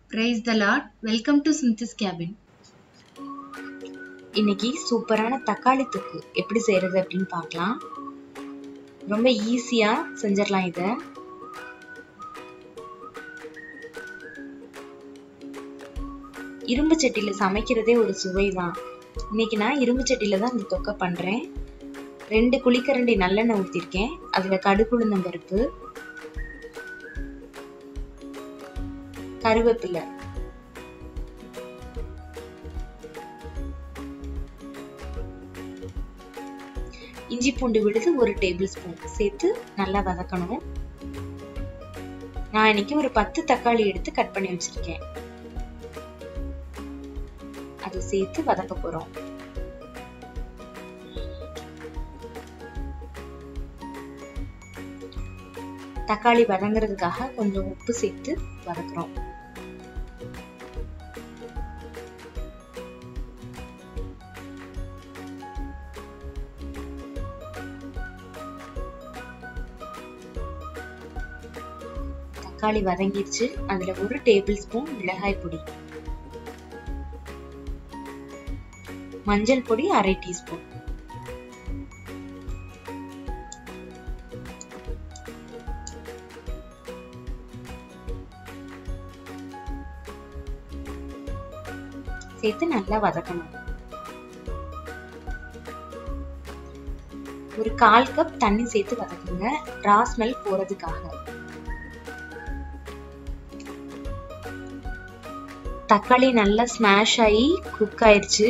Praise the Lord. Welcome to Synthis Cabin. இன்னைக்கு சூப்பரான தக்காளி தொக்கு எப்படி செய்யறது அப்படின்னு பார்க்கலாம் ரொம்ப ஈஸியா செஞ்சிடலாம் இத இரும்பு சட்டியில சமைக்கிறதே ஒரு சுவை தான் இன்னைக்கு நான் இரும்பு சட்டியில தான் இந்த தொக்கை பண்றேன் ரெண்டு குழிக்கரண்டி நல்லெண்ணெய் ஊத்திருக்கேன் அதுல கடுகுளுந்தம் பருப்பு கருவேப்பிலை இஞ்சி பூண்டு விழுது ஒரு டேபிள் ஸ்பூன் சேர்த்து நல்லா வதக்கணும் நான் இன்னைக்கு ஒரு பத்து தக்காளி எடுத்து கட் பண்ணி வச்சிருக்கேன் அதை சேர்த்து வதக்க போறோம் தக்காளி வதங்குறதுக்காக கொஞ்சம் உப்பு சேர்த்து வதக்குறோம் தக்காளி வதங்கிடுச்சு அதுல ஒரு டேபிள் ஸ்பூன் மிளகாய் பொடி மஞ்சள் பொடி அரை டீஸ்பூன் சேர்த்து நல்லா வதக்கணும் ஒரு கால் கப் தண்ணி சேர்த்து வதக்குங்க ரா ஸ்மெல் போறதுக்காக தக்காளி நல்லா ஸ்மாஷ் ஆகி குக் ஆயிருச்சு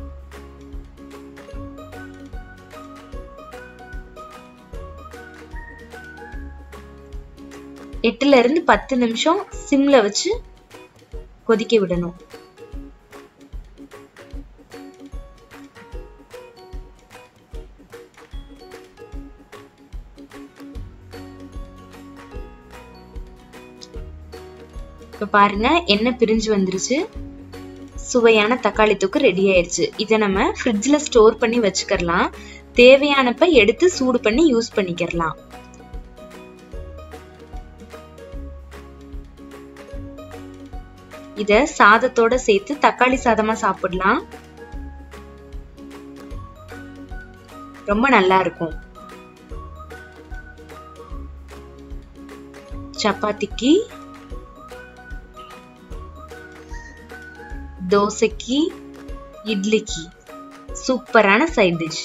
எட்டுல இருந்து பத்து நிமிஷம் சிம்ல வச்சு கொதிக்க விடணும் இப்ப பாருங்க எண்ணெய் பிரிஞ்சு வந்துருச்சு சுவையான தக்காளி தொக்கு ரெடி ஆயிருச்சு இதை நம்ம ஃப்ரிட்ஜ்ல ஸ்டோர் பண்ணி வச்சுக்கலாம் தேவையானப்ப எடுத்து சூடு பண்ணி யூஸ் பண்ணிக்கிறலாம் இத சாதத்தோட சேர்த்து தக்காளி சாதமா சாப்பிடலாம் ரொம்ப நல்லா இருக்கும் சப்பாத்திக்கு தோசைக்கு இட்லிக்கு சூப்பரான சைட் டிஷ்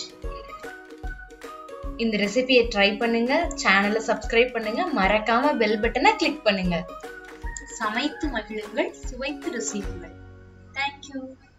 இந்த ரெசிபியை ட்ரை பண்ணுங்க சேனலை சப்ஸ்கிரைப் பண்ணுங்க மறக்காம பெல் பட்டனை கிளிக் பண்ணுங்க சமைத்து மகிழுங்கள் சுவைத்து ருசியுங்கள் தேங்க்யூ